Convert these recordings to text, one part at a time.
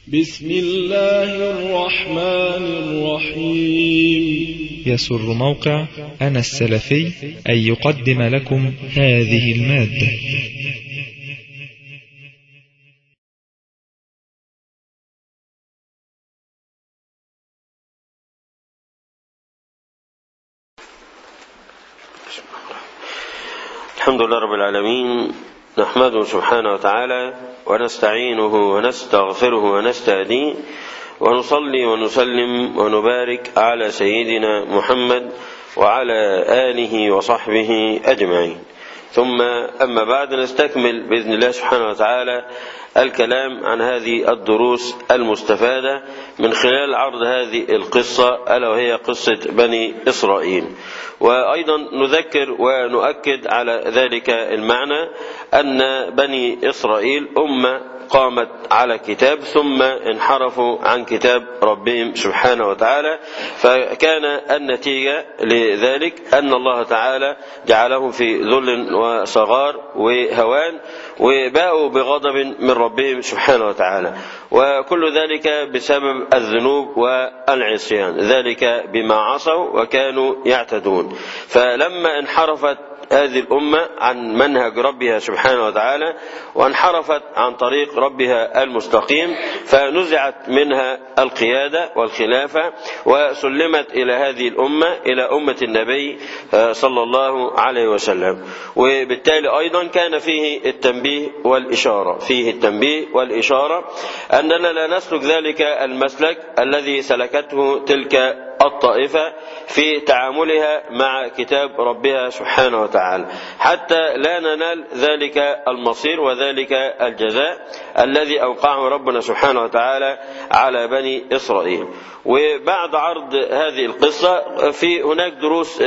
بسم الله الرحمن الرحيم يسر موقع أنا السلفي أن يقدم لكم هذه المادة الحمد لله رب العالمين نحمده سبحانه وتعالى ونستعينه ونستغفره ونستهديه ونصلي ونسلم ونبارك على سيدنا محمد وعلى آله وصحبه أجمعين ثم أما بعد نستكمل بإذن الله سبحانه وتعالى الكلام عن هذه الدروس المستفادة من خلال عرض هذه القصة ألا وهي قصة بني إسرائيل وأيضا نذكر ونؤكد على ذلك المعنى أن بني إسرائيل أمة قامت على كتاب ثم انحرفوا عن كتاب ربهم سبحانه وتعالى فكان النتيجة لذلك أن الله تعالى جعلهم في ذل وصغار وهوان وباءوا بغضب من ربهم سبحانه وتعالى وكل ذلك بسبب الذنوب والعصيان ذلك بما عصوا وكانوا يعتدون فلما انحرفت هذه الأمة عن منهج ربها سبحانه وتعالى وانحرفت عن طريق ربها المستقيم فنزعت منها القيادة والخلافة وسلمت إلى هذه الأمة إلى أمة النبي صلى الله عليه وسلم وبالتالي أيضا كان فيه التنبيه والإشارة فيه التنبيه والإشارة أننا لا نسلك ذلك المسلك الذي سلكته تلك الطائفة في تعاملها مع كتاب ربها سبحانه وتعالى حتى لا ننال ذلك المصير وذلك الجزاء الذي أوقعه ربنا سبحانه وتعالى على بني إسرائيل وبعد عرض هذه القصة في هناك دروس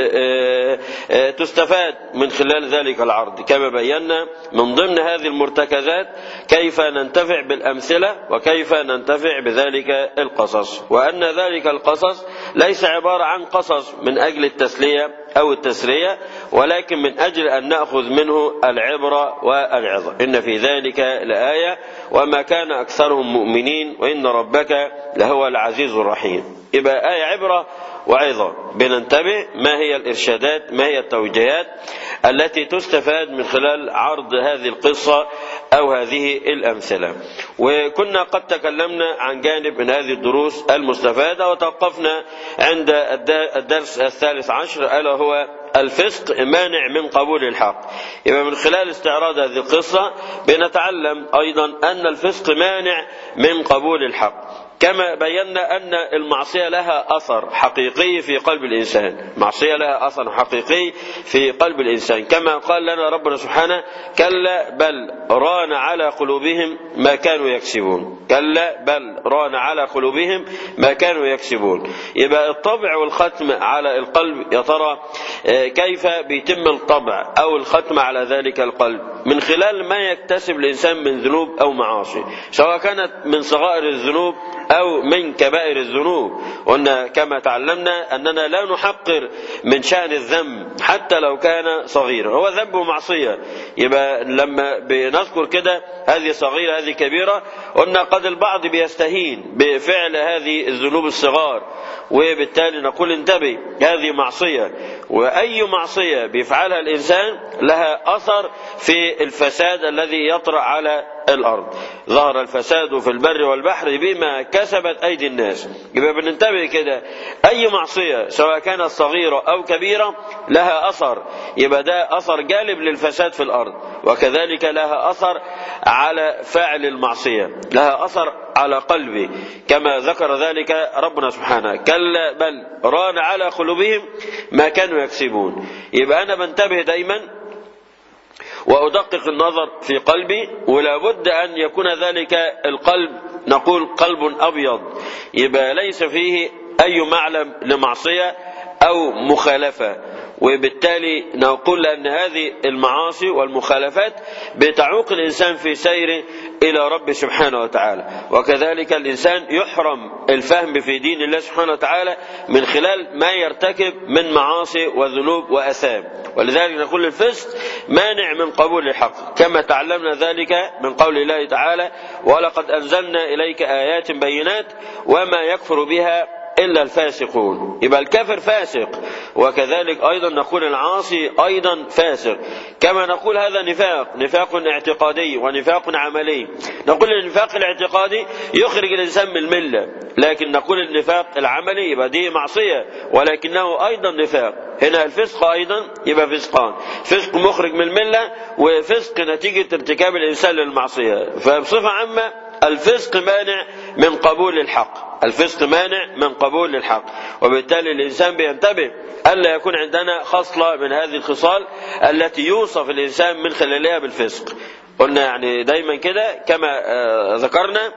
تستفاد من خلال ذلك العرض كما بينا من ضمن هذه المرتكزات كيف ننتفع بالأمثلة وكيف ننتفع بذلك القصص وأن ذلك القصص ليس عبارة عن قصص من أجل التسلية أو التسرية ولكن من أجل أن نأخذ منه العبرة والعظة إن في ذلك لآية وما كان أكثرهم مؤمنين وإن ربك لهو العزيز الرحيم يبقى آية عبرة وعظة بننتبه ما هي الإرشادات ما هي التوجيهات التي تستفاد من خلال عرض هذه القصة أو هذه الأمثلة وكنا قد تكلمنا عن جانب من هذه الدروس المستفادة وتوقفنا عند الدرس الثالث عشر ألا هو الفسق مانع من قبول الحق يبقى من خلال استعراض هذه القصة بنتعلم أيضا أن الفسق مانع من قبول الحق كما بينا أن المعصية لها أثر حقيقي في قلب الإنسان معصية لها أثر حقيقي في قلب الإنسان كما قال لنا ربنا سبحانه كلا بل ران على قلوبهم ما كانوا يكسبون كلا بل ران على قلوبهم ما كانوا يكسبون يبقى الطبع والختم على القلب يا ترى كيف بيتم الطبع أو الختم على ذلك القلب من خلال ما يكتسب الإنسان من ذنوب أو معاصي سواء كانت من صغائر الذنوب أو من كبائر الذنوب قلنا كما تعلمنا أننا لا نحقر من شأن الذنب حتى لو كان صغيرا هو ذنب ومعصية يبقى لما بنذكر كده هذه صغيرة هذه كبيرة قلنا قد البعض بيستهين بفعل هذه الذنوب الصغار وبالتالي نقول انتبه هذه معصية وأي معصية بيفعلها الإنسان لها أثر في الفساد الذي يطرأ على الأرض ظهر الفساد في البر والبحر بما كسبت أيدي الناس يبقى بننتبه كده أي معصية سواء كانت صغيرة أو كبيرة لها أثر يبقى ده أثر جالب للفساد في الأرض وكذلك لها أثر على فاعل المعصية لها أثر على قلبي كما ذكر ذلك ربنا سبحانه كلا بل ران على قلوبهم ما كانوا يكسبون يبقى أنا بنتبه دايما وأدقق النظر في قلبي ولا بد أن يكون ذلك القلب نقول قلب أبيض يبقى ليس فيه أي معلم لمعصية أو مخالفة وبالتالي نقول أن هذه المعاصي والمخالفات بتعوق الإنسان في سيره إلى رب سبحانه وتعالى وكذلك الإنسان يحرم الفهم في دين الله سبحانه وتعالى من خلال ما يرتكب من معاصي وذنوب وأثام ولذلك نقول الفسق مانع من قبول الحق كما تعلمنا ذلك من قول الله تعالى ولقد أنزلنا إليك آيات بينات وما يكفر بها إلا الفاسقون يبقى الكافر فاسق وكذلك أيضا نقول العاصي أيضا فاسق كما نقول هذا نفاق نفاق اعتقادي ونفاق عملي نقول النفاق الاعتقادي يخرج الإنسان من الملة لكن نقول النفاق العملي يبقى دي معصية ولكنه أيضا نفاق هنا الفسق أيضا يبقى فسقان فسق مخرج من الملة وفسق نتيجة ارتكاب الإنسان للمعصية فبصفة عامة الفسق مانع من قبول الحق الفسق مانع من قبول الحق وبالتالي الإنسان بينتبه ألا يكون عندنا خصلة من هذه الخصال التي يوصف الإنسان من خلالها بالفسق قلنا يعني دايما كده كما ذكرنا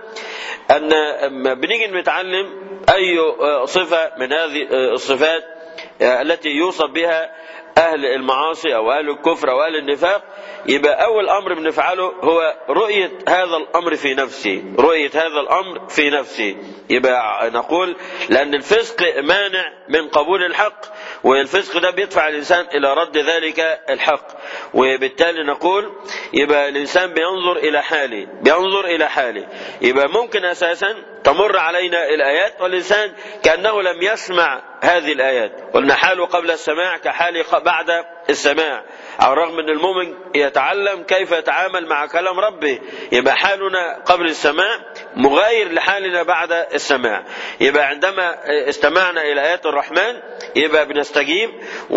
أن بنيجي نتعلم أي صفة من هذه الصفات التي يوصف بها أهل المعاصي أو أهل الكفر أو أهل النفاق يبقى أول أمر بنفعله هو رؤية هذا الأمر في نفسي رؤية هذا الأمر في نفسي يبقى نقول لأن الفسق مانع من قبول الحق والفسق ده بيدفع الإنسان إلى رد ذلك الحق وبالتالي نقول يبقى الإنسان بينظر إلى حاله بينظر إلى حاله يبقى ممكن أساسا تمر علينا الآيات والإنسان كأنه لم يسمع هذه الآيات قلنا حاله قبل السماع كحال بعد السماع على الرغم ان المؤمن يتعلم كيف يتعامل مع كلام ربه يبقى حالنا قبل السماع مغاير لحالنا بعد السماع يبقى عندما استمعنا الى ايات الرحمن يبقى بنستجيب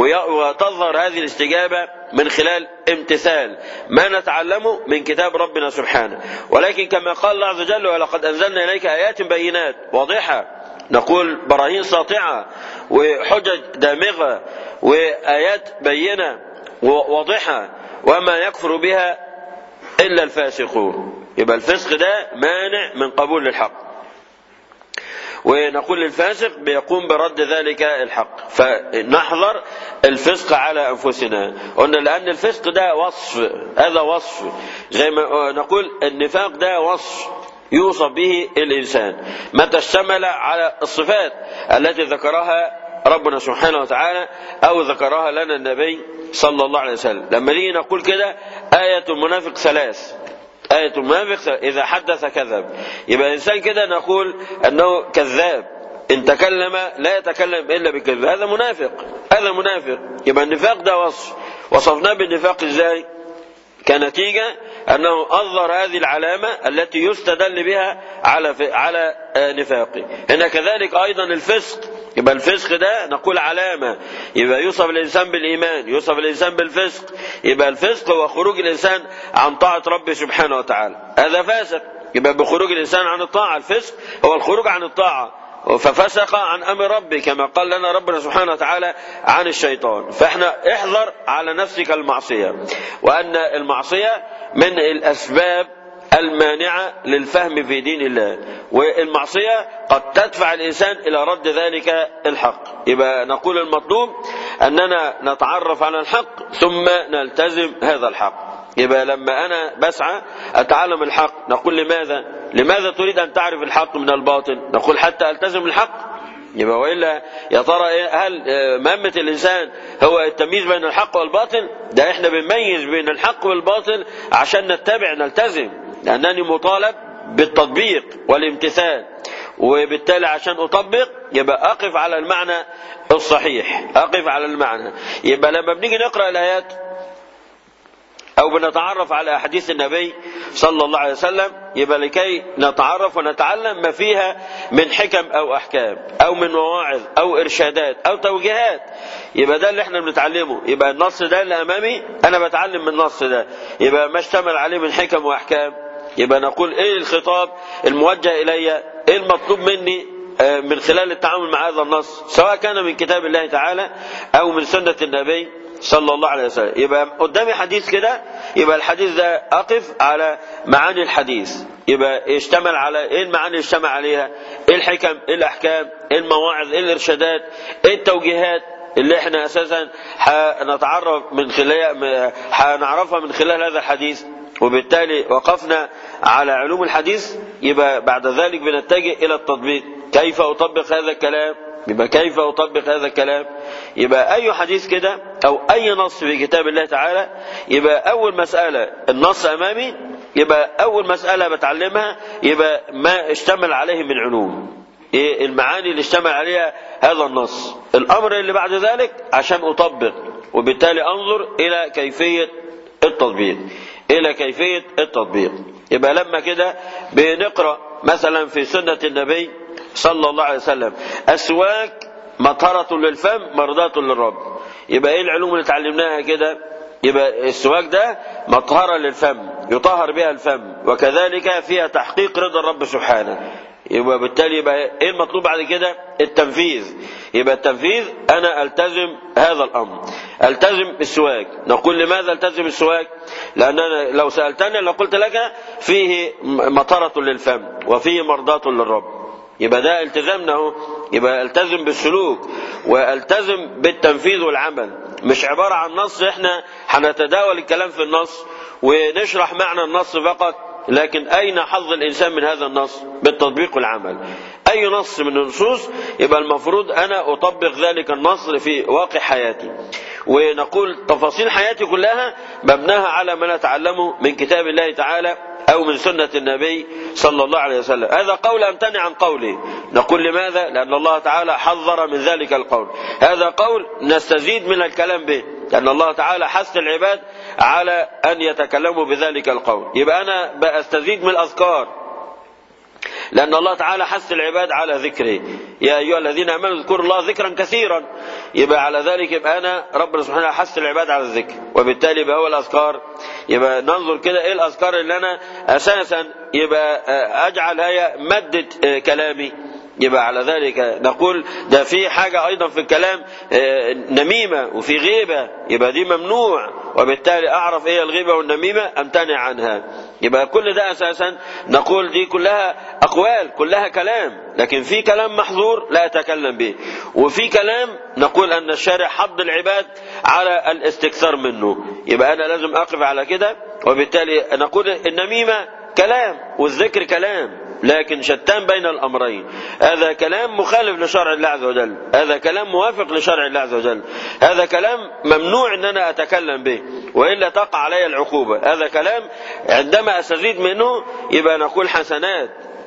وتظهر هذه الاستجابه من خلال امتثال ما نتعلمه من كتاب ربنا سبحانه ولكن كما قال الله عز وجل ولقد انزلنا اليك ايات بينات واضحه نقول براهين ساطعه وحجج دامغه وايات بينه واضحة وما يكفر بها إلا الفاسقون يبقى الفسق ده مانع من قبول الحق ونقول للفاسق بيقوم برد ذلك الحق فنحذر الفسق على أنفسنا قلنا لأن الفسق ده وصف هذا وصف زي ما نقول النفاق ده وصف يوصف به الإنسان متى اشتمل على الصفات التي ذكرها ربنا سبحانه وتعالى أو ذكرها لنا النبي صلى الله عليه وسلم لما نيجي نقول كده آية المنافق ثلاث آية المنافق إذا حدث كذب يبقى الإنسان كده نقول أنه كذاب إن تكلم لا يتكلم إلا بكذب هذا منافق هذا منافق يبقى النفاق ده وصف وصفناه بالنفاق إزاي كنتيجة أنه أظهر هذه العلامة التي يستدل بها على على نفاقه هنا كذلك أيضا الفسق يبقى الفسق ده نقول علامة يبقى يوصف الإنسان بالإيمان يوصف الإنسان بالفسق يبقى الفسق هو خروج الإنسان عن طاعة ربه سبحانه وتعالى هذا فاسق يبقى بخروج الإنسان عن الطاعة الفسق هو الخروج عن الطاعة ففسق عن امر ربي كما قال لنا ربنا سبحانه وتعالى عن الشيطان فاحنا احذر على نفسك المعصيه وان المعصيه من الاسباب المانعه للفهم في دين الله والمعصيه قد تدفع الانسان الى رد ذلك الحق يبقى نقول المطلوب اننا نتعرف على الحق ثم نلتزم هذا الحق يبقى لما أنا بسعى أتعلم الحق نقول لماذا لماذا تريد أن تعرف الحق من الباطل نقول حتى ألتزم الحق يبقى وإلا يا ترى إيه هل مهمة الإنسان هو التمييز بين الحق والباطل ده إحنا بنميز بين الحق والباطل عشان نتبع نلتزم لأنني مطالب بالتطبيق والامتثال وبالتالي عشان أطبق يبقى أقف على المعنى الصحيح أقف على المعنى يبقى لما بنيجي نقرأ الآيات أو بنتعرف على أحاديث النبي صلى الله عليه وسلم يبقى لكي نتعرف ونتعلم ما فيها من حكم أو أحكام أو من مواعظ أو إرشادات أو توجيهات يبقى ده اللي احنا بنتعلمه يبقى النص ده اللي أمامي أنا بتعلم من النص ده يبقى ما اشتمل عليه من حكم وأحكام يبقى نقول إيه الخطاب الموجه إلي إيه المطلوب مني من خلال التعامل مع هذا النص سواء كان من كتاب الله تعالى أو من سنة النبي صلى الله عليه وسلم يبقى قدامي حديث كده يبقى الحديث ده أقف على معاني الحديث يبقى يشتمل على ايه المعاني اللي يشتمل عليها ايه الحكم ايه الاحكام ايه المواعظ ايه الارشادات ايه التوجيهات اللي احنا اساسا هنتعرف من خلال هنعرفها من خلال هذا الحديث وبالتالي وقفنا على علوم الحديث يبقى بعد ذلك بنتجه الى التطبيق كيف اطبق هذا الكلام يبقى كيف اطبق هذا الكلام يبقى اي حديث كده او اي نص في كتاب الله تعالى يبقى اول مساله النص امامي يبقى اول مساله بتعلمها يبقى ما اشتمل عليه من علوم ايه المعاني اللي اشتمل عليها هذا النص الامر اللي بعد ذلك عشان اطبق وبالتالي انظر الى كيفيه التطبيق الى كيفيه التطبيق يبقى لما كده بنقرا مثلا في سنه النبي صلى الله عليه وسلم اسواك مطهره للفم مرضاه للرب يبقى ايه العلوم اللي اتعلمناها كده يبقى السواك ده مطهرة للفم يطهر بها الفم وكذلك فيها تحقيق رضا الرب سبحانه يبقى بالتالي يبقى ايه المطلوب بعد كده التنفيذ يبقى التنفيذ انا التزم هذا الامر التزم السواك نقول لماذا التزم السواك لان أنا لو سالتني لقلت لك فيه مطره للفم وفيه مرضاه للرب يبقى ده التزامنا اهو يبقى التزم بالسلوك والتزم بالتنفيذ والعمل مش عباره عن نص احنا هنتداول الكلام في النص ونشرح معنى النص فقط لكن أين حظ الإنسان من هذا النص بالتطبيق والعمل أي نص من النصوص يبقى المفروض أنا أطبق ذلك النص في واقع حياتي ونقول تفاصيل حياتي كلها مبناها على ما نتعلمه من كتاب الله تعالى أو من سنة النبي صلى الله عليه وسلم هذا قول أمتنع عن قولي نقول لماذا لأن الله تعالى حذر من ذلك القول هذا قول نستزيد من الكلام به لأن الله تعالى حث العباد على أن يتكلموا بذلك القول يبقى أنا بأستزيد من الأذكار لأن الله تعالى حث العباد على ذكره يا أيها الذين آمنوا اذكروا الله ذكرا كثيرا يبقى على ذلك يبقى أنا ربنا سبحانه حث العباد على الذكر وبالتالي يبقى هو الأذكار يبقى ننظر كده إيه الأذكار اللي أنا أساسا يبقى أجعل هي مادة كلامي يبقى على ذلك نقول ده في حاجة أيضا في الكلام نميمة وفي غيبة يبقى دي ممنوع وبالتالي أعرف إيه الغيبة والنميمة أمتنع عنها يبقى كل ده أساسا نقول دي كلها أقوال كلها كلام لكن في كلام محظور لا أتكلم به وفي كلام نقول أن الشارع حض العباد على الاستكثار منه يبقى أنا لازم أقف على كده وبالتالي نقول النميمة كلام والذكر كلام لكن شتان بين الأمرين هذا كلام مخالف لشرع الله عز وجل هذا كلام موافق لشرع الله عز وجل هذا كلام ممنوع أن أنا أتكلم به وإلا تقع علي العقوبة هذا كلام عندما أستزيد منه يبقى نقول حسنات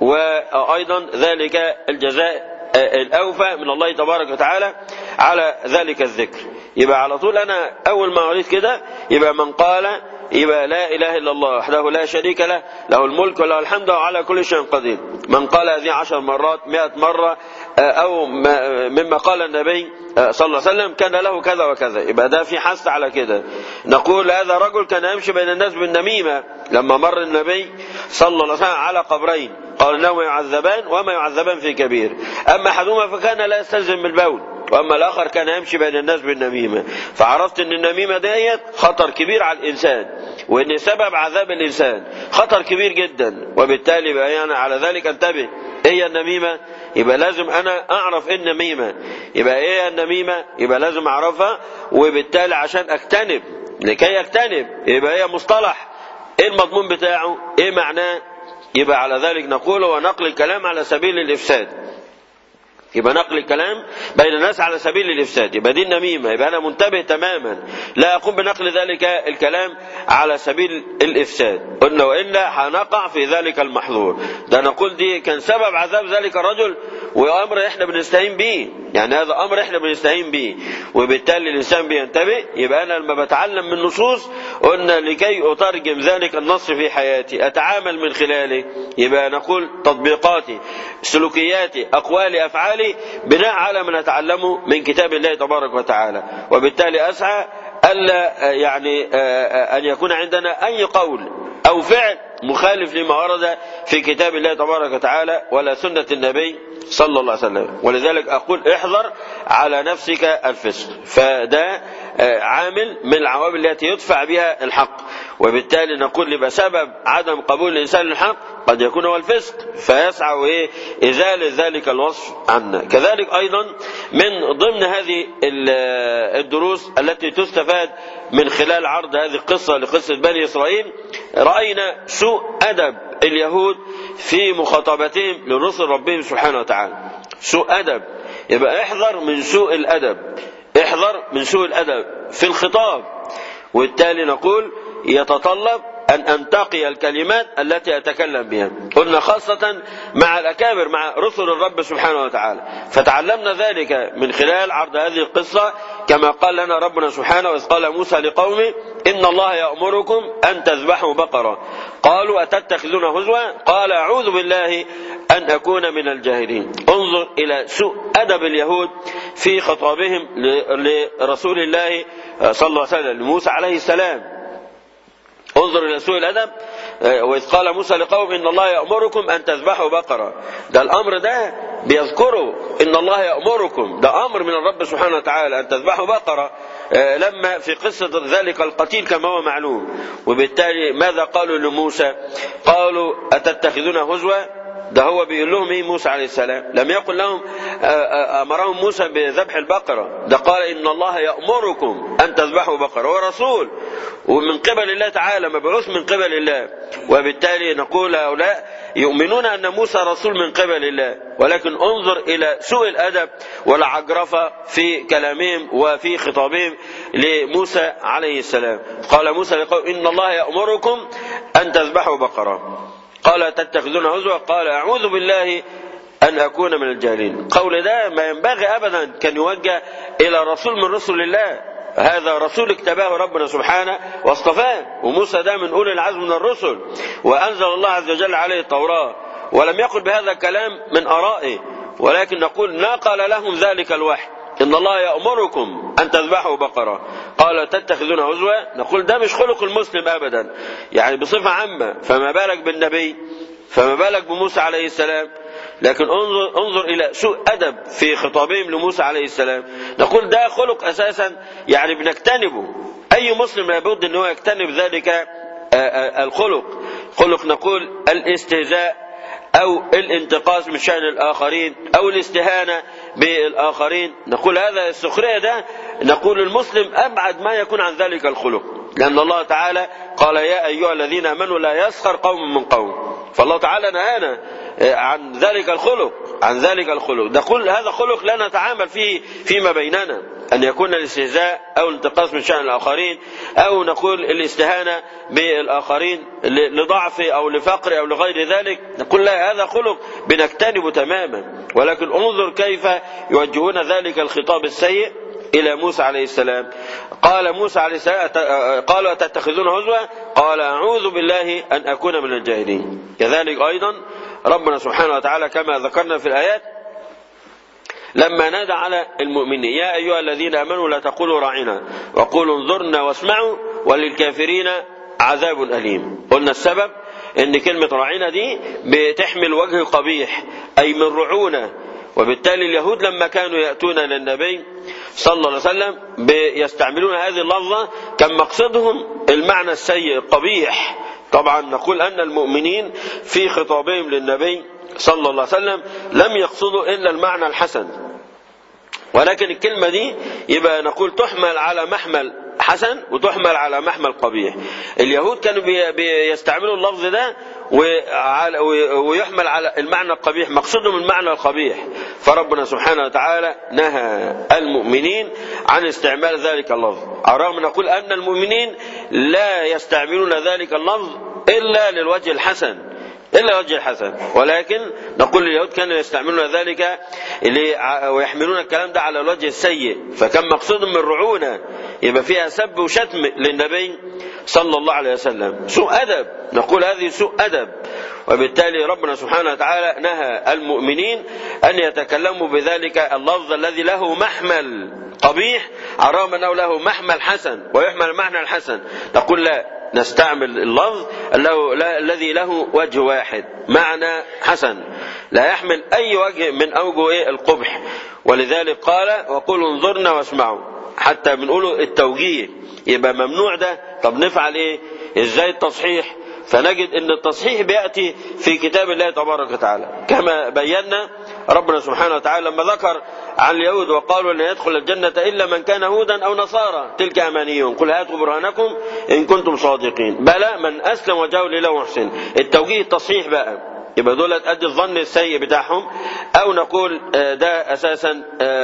وأيضا ذلك الجزاء الأوفى من الله تبارك وتعالى على ذلك الذكر يبقى على طول أنا أول ما قريت كده يبقى من قال يبقى لا إله إلا الله وحده لا شريك له له الملك وله الحمد وعلى كل شيء قدير من قال هذه عشر مرات مئة مرة أو مما قال النبي صلى الله عليه وسلم كان له كذا وكذا يبقى ده في حث على كده نقول هذا رجل كان يمشي بين الناس بالنميمة لما مر النبي صلى الله عليه وسلم على قبرين قال انهما يعذبان وما يعذبان في كبير اما احدهما فكان لا يستلزم بالبول واما الاخر كان يمشي بين الناس بالنميمه فعرفت ان النميمه ديت خطر كبير على الانسان وان سبب عذاب الانسان خطر كبير جدا وبالتالي بقى انا على ذلك انتبه ايه النميمه يبقى لازم انا اعرف ايه النميمه يبقى ايه النميمه يبقى لازم اعرفها وبالتالي عشان اجتنب لكي اجتنب يبقى هي مصطلح ايه المضمون بتاعه ايه معناه يبقى على ذلك نقول هو نقل الكلام على سبيل الافساد يبقى نقل الكلام بين الناس على سبيل الافساد يبقى دي النميمه يبقى انا منتبه تماما لا اقوم بنقل ذلك الكلام على سبيل الافساد قلنا والا هنقع في ذلك المحظور ده نقول دي كان سبب عذاب ذلك الرجل وامر احنا بنستهين به يعني هذا امر احنا بنستهين به وبالتالي الانسان بينتبه يبقى انا لما بتعلم من نصوص قلنا لكي اترجم ذلك النص في حياتي اتعامل من خلاله يبقى نقول تطبيقاتي سلوكياتي اقوالي افعالي بناء على ما نتعلمه من كتاب الله تبارك وتعالى وبالتالي اسعى الا يعني ان يكون عندنا اي قول او فعل مخالف لما ورد في كتاب الله تبارك وتعالى ولا سنة النبي صلى الله عليه وسلم ولذلك أقول احذر على نفسك الفسق فده عامل من العوامل التي يدفع بها الحق وبالتالي نقول يبقى سبب عدم قبول الإنسان للحق قد يكون هو الفسق فيسعى إيه إزالة ذلك الوصف عنا كذلك أيضا من ضمن هذه الدروس التي تستفاد من خلال عرض هذه القصة لقصة بني إسرائيل رأينا سوء أدب اليهود في مخاطبتهم لرسل ربهم سبحانه وتعالى سوء أدب يبقى احذر من سوء الأدب احذر من سوء الأدب في الخطاب وبالتالي نقول يتطلب أن أنتقي الكلمات التي أتكلم بها قلنا خاصة مع الأكابر مع رسل الرب سبحانه وتعالى فتعلمنا ذلك من خلال عرض هذه القصة كما قال لنا ربنا سبحانه وإذ قال موسى لقومه إن الله يأمركم أن تذبحوا بقرة قالوا أتتخذون هزوا قال أعوذ بالله أن أكون من الجاهلين انظر إلى سوء أدب اليهود في خطابهم لرسول الله صلى الله عليه وسلم لموسى عليه السلام انظر إلى سوء الأدب وإذ قال موسى لقوم إن الله يأمركم أن تذبحوا بقرة ده الأمر ده بيذكروا إن الله يأمركم ده أمر من الرب سبحانه وتعالى أن تذبحوا بقرة لما في قصة ذلك القتيل كما هو معلوم وبالتالي ماذا قالوا لموسى قالوا أتتخذون هزوا ده هو بيقول لهم ايه موسى عليه السلام لم يقل لهم امرهم موسى بذبح البقره ده قال ان الله يامركم ان تذبحوا بقره هو رسول ومن قبل الله تعالى مبعوث من قبل الله وبالتالي نقول هؤلاء يؤمنون ان موسى رسول من قبل الله ولكن انظر الى سوء الادب والعجرفه في كلامهم وفي خطابهم لموسى عليه السلام قال موسى لقوم ان الله يامركم ان تذبحوا بقره قال تتخذون هزوا قال أعوذ بالله أن أكون من الجاهلين قول ده ما ينبغي أبدا كان يوجه إلى رسول من رسل الله هذا رسول اكتباه ربنا سبحانه واصطفاه وموسى ده من أولي العزم من الرسل وأنزل الله عز وجل عليه التوراة ولم يقل بهذا الكلام من آرائه ولكن نقول نقل لهم ذلك الوحي إن الله يأمركم أن تذبحوا بقرة قال تتخذون هزوا نقول ده مش خلق المسلم أبدا يعني بصفة عامة فما بالك بالنبي فما بالك بموسى عليه السلام لكن انظر, انظر إلى سوء أدب في خطابهم لموسى عليه السلام نقول ده خلق أساسا يعني بنجتنبه أي مسلم لابد أن هو يجتنب ذلك الخلق خلق نقول الاستهزاء أو الانتقاص من شأن الآخرين أو الاستهانة بالآخرين نقول هذا السخرية ده نقول المسلم أبعد ما يكون عن ذلك الخلق لأن الله تعالى قال يا أيها الذين آمنوا لا يسخر قوم من قوم فالله تعالى نهانا عن ذلك الخلق عن ذلك الخلق نقول هذا خلق لا نتعامل فيه فيما بيننا أن يكون الاستهزاء أو الانتقاص من شأن الآخرين أو نقول الاستهانة بالآخرين لضعف أو لفقر أو لغير ذلك نقول لا هذا خلق بنجتنبه تماما ولكن انظر كيف يوجهون ذلك الخطاب السيء إلى موسى عليه السلام قال موسى عليه السلام قالوا أتتخذون هزوا قال أعوذ بالله أن أكون من الجاهلين كذلك أيضا ربنا سبحانه وتعالى كما ذكرنا في الآيات لما نادى على المؤمنين يا أيها الذين آمنوا لا تقولوا راعنا وقولوا انظرنا واسمعوا وللكافرين عذاب أليم قلنا السبب ان كلمة راعنا دي بتحمل وجه قبيح أي من رعونة وبالتالي اليهود لما كانوا يأتون للنبي صلى الله عليه وسلم يستعملون هذه اللفظة كان مقصدهم المعنى السيء القبيح طبعا نقول أن المؤمنين في خطابهم للنبي صلى الله عليه وسلم لم يقصدوا إلا المعنى الحسن ولكن الكلمة دي يبقى نقول تحمل على محمل حسن وتحمل على محمل قبيح اليهود كانوا بيستعملوا اللفظ ده ويحمل على المعنى القبيح مقصودهم المعنى القبيح فربنا سبحانه وتعالى نهى المؤمنين عن استعمال ذلك اللفظ على الرغم نقول أن المؤمنين لا يستعملون ذلك اللفظ إلا للوجه الحسن إلا وجه الحسن ولكن نقول اليهود كانوا يستعملون ذلك ويحملون الكلام ده على الوجه السيء فكان مقصودهم من رعونة يبقى فيها سب وشتم للنبي صلى الله عليه وسلم سوء أدب نقول هذه سوء أدب وبالتالي ربنا سبحانه وتعالى نهى المؤمنين أن يتكلموا بذلك اللفظ الذي له محمل قبيح على الرغم أنه له محمل حسن ويحمل المعنى الحسن نقول لا نستعمل اللفظ الذي له وجه واحد معنى حسن لا يحمل أي وجه من أوجه القبح ولذلك قال وقل انظرنا واسمعوا حتى بنقوله التوجيه يبقى ممنوع ده طب نفعل ايه ازاي التصحيح فنجد ان التصحيح بياتي في كتاب الله تبارك وتعالى كما بينا ربنا سبحانه وتعالى لما ذكر عن اليهود وقالوا لن يدخل الجنة إلا من كان هودا أو نصارى تلك أمانيهم قل هاتوا برهانكم إن كنتم صادقين بلى من أسلم وجهه لله محسن التوجيه التصحيح بقى يبقى دول ادي الظن السيء بتاعهم او نقول ده اساسا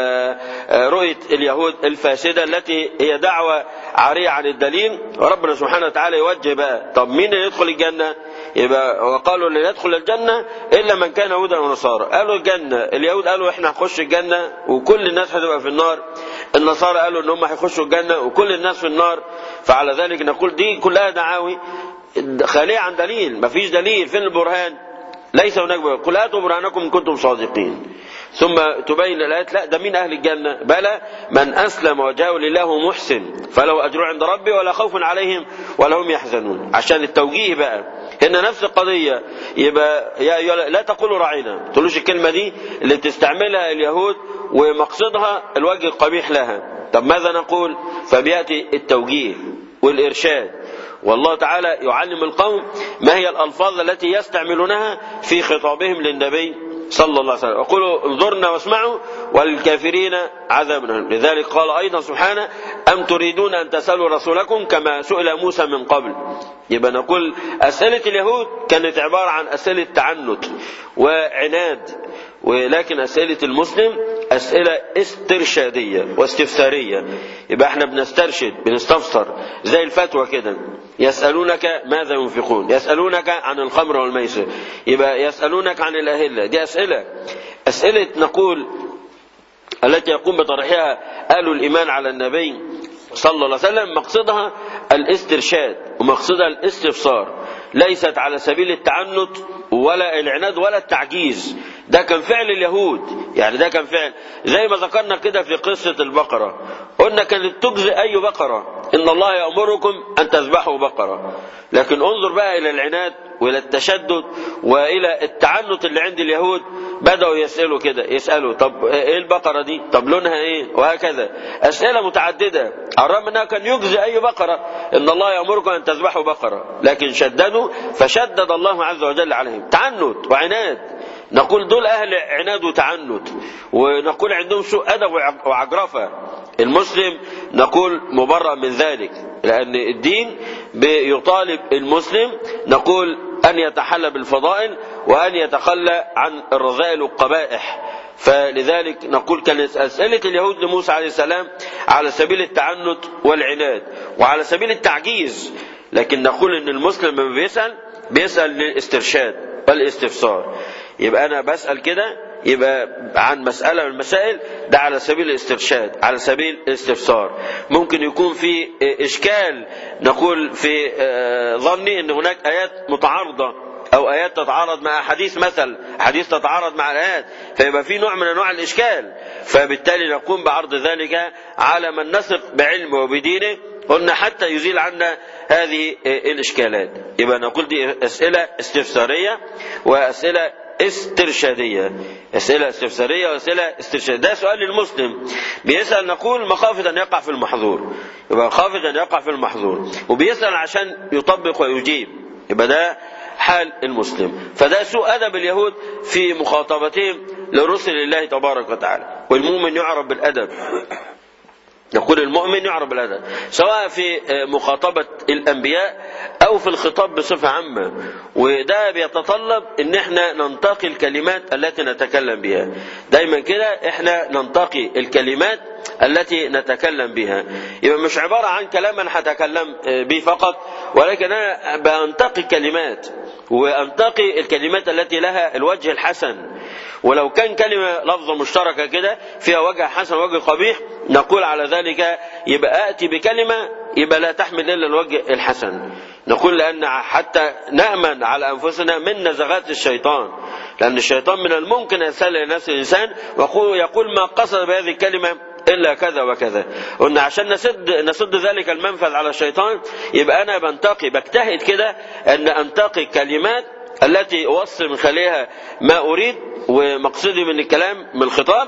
رؤيه اليهود الفاسده التي هي دعوه عاريه عن الدليل وربنا سبحانه وتعالى يوجه بقى طب مين اللي يدخل الجنه يبقى وقالوا لن يدخل الجنه الا من كان هودا ونصارى قالوا الجنه اليهود قالوا احنا هنخش الجنه وكل الناس هتبقى في النار النصارى قالوا ان هم هيخشوا الجنه وكل الناس في النار فعلى ذلك نقول دي كلها دعاوي خاليه عن دليل مفيش دليل فين البرهان ليس هناك برهان قل هاتوا برهانكم ان كنتم صادقين ثم تبين الايات لا ده مين اهل الجنه بلى من اسلم وجهه لله محسن فله اجر عند ربه ولا خوف عليهم ولا هم يحزنون عشان التوجيه بقى هنا نفس القضيه يبقى يا لا تقولوا راعينا ما تقولوش الكلمه دي اللي بتستعملها اليهود ومقصدها الوجه القبيح لها طب ماذا نقول فبياتي التوجيه والارشاد والله تعالى يعلم القوم ما هي الألفاظ التي يستعملونها في خطابهم للنبي صلى الله عليه وسلم يقولوا انظرنا واسمعوا والكافرين عذاب لذلك قال أيضا سبحانه أم تريدون أن تسألوا رسولكم كما سئل موسى من قبل يبقى نقول أسئلة اليهود كانت عبارة عن أسئلة تعنت وعناد ولكن أسئلة المسلم أسئلة استرشادية واستفسارية يبقى احنا بنسترشد بنستفسر زي الفتوى كده يسألونك ماذا ينفقون يسألونك عن الخمر والميسر يبقى يسألونك عن الأهلة دي أسئلة أسئلة نقول التي يقوم بطرحها أهل الإيمان على النبي صلى الله عليه وسلم مقصدها الاسترشاد ومقصدها الاستفسار ليست على سبيل التعنت ولا العناد ولا التعجيز ده كان فعل اليهود يعني ده كان فعل زي ما ذكرنا كده في قصة البقرة قلنا كانت تجزئ أي بقرة إن الله يأمركم أن تذبحوا بقرة لكن انظر بقى إلى العناد وإلى التشدد وإلى التعنت اللي عند اليهود بدأوا يسألوا كده يسألوا طب إيه البقرة دي طب لونها إيه وهكذا أسئلة متعددة الرغم أنها كان يجزي أي بقرة إن الله يأمركم أن تذبحوا بقرة لكن شددوا فشدد الله عز وجل عليهم تعنت وعناد نقول دول أهل عناد وتعنت ونقول عندهم سوء أدب وعجرفة المسلم نقول مبرأ من ذلك لأن الدين بيطالب المسلم نقول أن يتحلى بالفضائل وأن يتخلى عن الرذائل والقبائح فلذلك نقول كانت أسئلة اليهود لموسى عليه السلام على سبيل التعنت والعناد وعلى سبيل التعجيز لكن نقول أن المسلم لما بيسأل بيسأل للاسترشاد والاستفسار يبقى أنا بسأل كده يبقى عن مسألة من المسائل ده على سبيل الاسترشاد على سبيل الاستفسار ممكن يكون في إشكال نقول في ظني أن هناك آيات متعارضة أو آيات تتعارض مع أحاديث مثل حديث تتعارض مع الآيات فيبقى في نوع من أنواع الإشكال فبالتالي نقوم بعرض ذلك على من نثق بعلمه وبدينه قلنا حتى يزيل عنا هذه الإشكالات يبقى نقول دي أسئلة استفسارية وأسئلة استرشادية أسئلة استفسارية وأسئلة استرشادية ده سؤال للمسلم بيسأل نقول مخافة أن يقع في المحظور يبقى خافة أن يقع في المحظور وبيسأل عشان يطبق ويجيب يبقى ده حال المسلم فده سوء أدب اليهود في مخاطبتهم لرسل الله تبارك وتعالى والمؤمن يعرف بالأدب نقول المؤمن يعرف بالأدب سواء في مخاطبة الأنبياء أو في الخطاب بصفة عامة وده بيتطلب إن احنا ننتقي الكلمات التي نتكلم بها دايما كده احنا ننتقي الكلمات التي نتكلم بها يبقى مش عبارة عن كلام أنا هتكلم به فقط ولكن أنا بنتقي كلمات وأنتقي الكلمات التي لها الوجه الحسن ولو كان كلمة لفظة مشتركة كده فيها وجه حسن ووجه قبيح نقول على ذلك يبقى آتي بكلمة يبقى لا تحمل إلا الوجه الحسن نقول لأن حتى نأمن على أنفسنا من نزغات الشيطان لأن الشيطان من الممكن أن يسأل نفس الإنسان ويقول ما قصد بهذه الكلمة إلا كذا وكذا قلنا عشان نسد نسد ذلك المنفذ على الشيطان يبقى أنا بنتقي بجتهد كده أن أنتقي كلمات التي أوصل من خلالها ما أريد ومقصدي من الكلام من الخطاب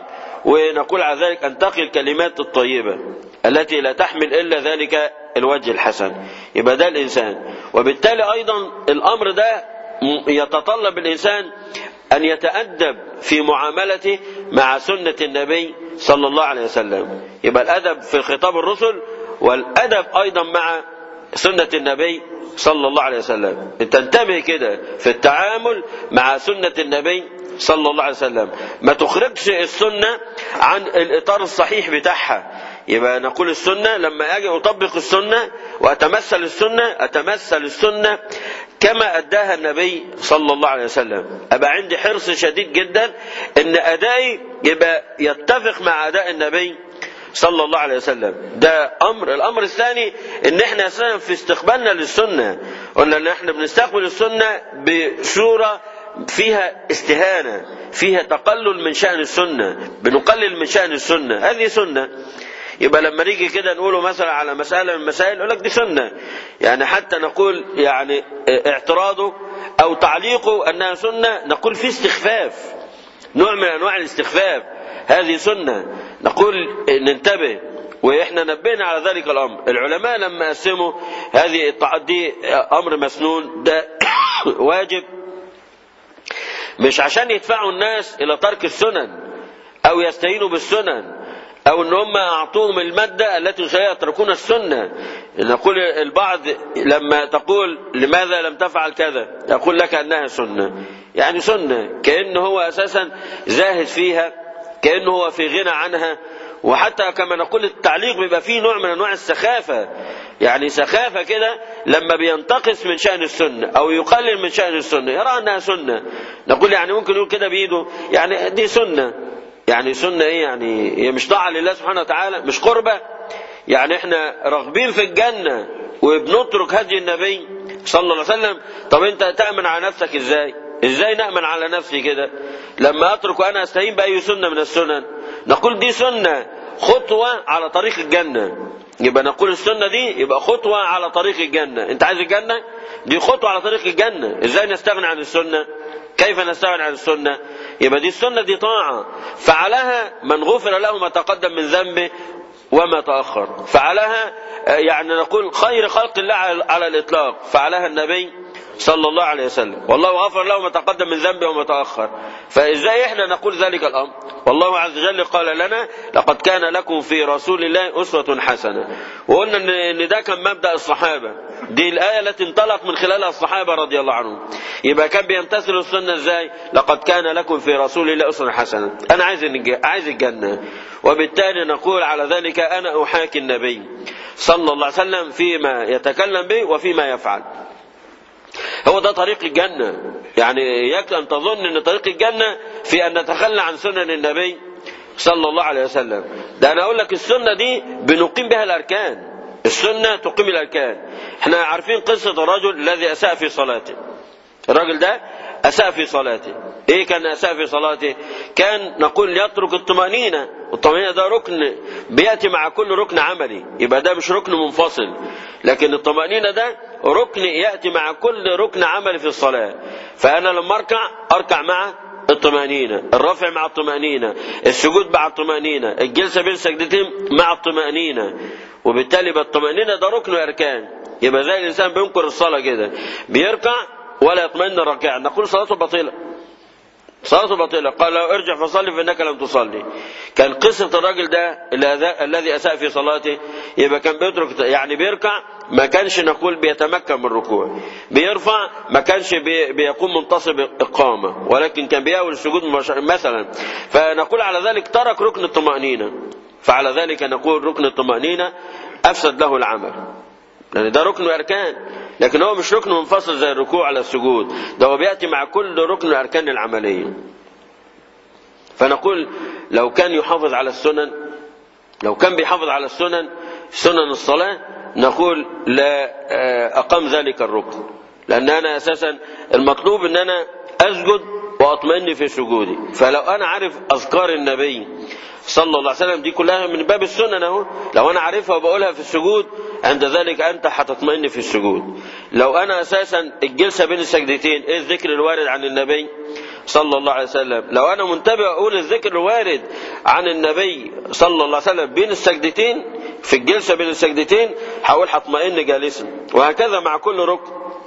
ونقول على ذلك أن تقي الكلمات الطيبة التي لا تحمل إلا ذلك الوجه الحسن يبقى ده الإنسان وبالتالي أيضا الأمر ده يتطلب الإنسان أن يتأدب في معاملته مع سنة النبي صلى الله عليه وسلم يبقى الأدب في خطاب الرسل والأدب أيضا مع سنة النبي صلى الله عليه وسلم تنتبه كده في التعامل مع سنة النبي صلى الله عليه وسلم ما تخرجش السنة عن الإطار الصحيح بتاعها يبقى نقول السنة لما أجي أطبق السنة وأتمثل السنة أتمثل السنة كما أداها النبي صلى الله عليه وسلم أبقى عندي حرص شديد جدا أن أدائي يبقى يتفق مع أداء النبي صلى الله عليه وسلم ده أمر الأمر الثاني أن احنا أساسا في استقبالنا للسنة قلنا أن احنا بنستقبل السنة بصورة فيها استهانة فيها تقلل من شأن السنة بنقلل من شأن السنة هذه سنة يبقى لما نيجي كده نقوله مثلا على مسألة من المسائل يقول لك دي سنة يعني حتى نقول يعني اعتراضه أو تعليقه أنها سنة نقول في استخفاف نوع من أنواع الاستخفاف هذه سنة نقول ننتبه واحنا نبهنا على ذلك الامر العلماء لما قسموا هذه الطاعات دي امر مسنون ده واجب مش عشان يدفعوا الناس الى ترك السنن او يستهينوا بالسنن او ان هم اعطوهم المادة التي سيتركون السنة نقول البعض لما تقول لماذا لم تفعل كذا يقول لك انها سنة يعني سنة كأنه هو اساسا زاهد فيها كأنه هو في غنى عنها وحتى كما نقول التعليق بيبقى فيه نوع من انواع السخافة يعني سخافة كده لما بينتقص من شأن السنة او يقلل من شأن السنة يرى انها سنة نقول يعني ممكن يقول كده بايده يعني دي سنة يعني سنة ايه يعني هي مش طاعة لله سبحانه وتعالى مش قربة يعني احنا راغبين في الجنة وبنترك هدي النبي صلى الله عليه وسلم طب انت تأمن على نفسك ازاي ازاي نأمن على نفسي كده لما اترك وانا استهين بأي سنة من السنن نقول دي سنة خطوة على طريق الجنة يبقى نقول السنة دي يبقى خطوة على طريق الجنة انت عايز الجنة دي خطوة على طريق الجنة ازاي نستغني عن السنة كيف نستغني عن السنة يبقى دي السنة دي طاعة فعلها من غفر له ما تقدم من ذنبه وما تأخر فعلها يعني نقول خير خلق الله على الإطلاق فعلها النبي صلى الله عليه وسلم والله غفر له ما تقدم من ذنبه وما تأخر فإزاي إحنا نقول ذلك الأمر والله عز وجل قال لنا لقد كان لكم في رسول الله أسوة حسنة وقلنا إن ده كان مبدأ الصحابة دي الآية التي انطلق من خلالها الصحابة رضي الله عنهم يبقى كان بيمتثلوا السنة ازاي لقد كان لكم في رسول الله أسوة حسنة أنا عايز عايز الجنة وبالتالي نقول على ذلك أنا أحاكي النبي صلى الله عليه وسلم فيما يتكلم به وفيما يفعل هو ده طريق الجنة يعني إياك أن تظن أن طريق الجنة في أن نتخلى عن سنن النبي صلى الله عليه وسلم ده أنا أقول لك السنة دي بنقيم بها الأركان السنة تقيم الأركان احنا عارفين قصة الرجل الذي أساء في صلاته الراجل ده أساء في صلاته إيه كان أساء في صلاته كان نقول يترك الطمأنينة والطمأنينة ده ركن بيأتي مع كل ركن عملي يبقى ده مش ركن منفصل لكن الطمأنينة ده ركن يأتي مع كل ركن عملي في الصلاة فأنا لما أركع أركع مع الطمأنينة الرفع مع الطمأنينة السجود مع الطمأنينة الجلسة بين سجدتين مع الطمأنينة وبالتالي بالطمأنينة ده ركن أركان يبقى زي الإنسان بينكر الصلاة كده بيركع ولا يطمئن الركع نقول صلاته باطلة صلاته باطلة قال لو ارجع فصلي فإنك لم تصلي كان قصة الراجل ده الذي أساء في صلاته يبقى كان بيترك يعني بيركع ما كانش نقول بيتمكن من الركوع بيرفع ما كانش بي بيقوم منتصب إقامة ولكن كان بيأول السجود مثلا فنقول على ذلك ترك ركن الطمأنينة فعلى ذلك نقول ركن الطمأنينة أفسد له العمل لأن ده ركن أركان لكن هو مش ركن منفصل زي الركوع على السجود ده هو بيأتي مع كل ركن الأركان العملية فنقول لو كان يحافظ على السنن لو كان بيحافظ على السنن سنن الصلاة نقول لا أقام ذلك الركن لأن أنا أساسا المطلوب أن أنا أسجد وأطمئن في سجودي فلو أنا عارف أذكار النبي صلى الله عليه وسلم دي كلها من باب السنن اهو لو انا عارفها وبقولها في السجود عند ذلك انت هتطمئن في السجود لو انا اساسا الجلسه بين السجدتين ايه الذكر الوارد عن النبي صلى الله عليه وسلم لو أنا منتبه أقول الذكر الوارد عن النبي صلى الله عليه وسلم بين السجدتين في الجلسة بين السجدتين هقول هطمئن جالسا وهكذا مع كل ركن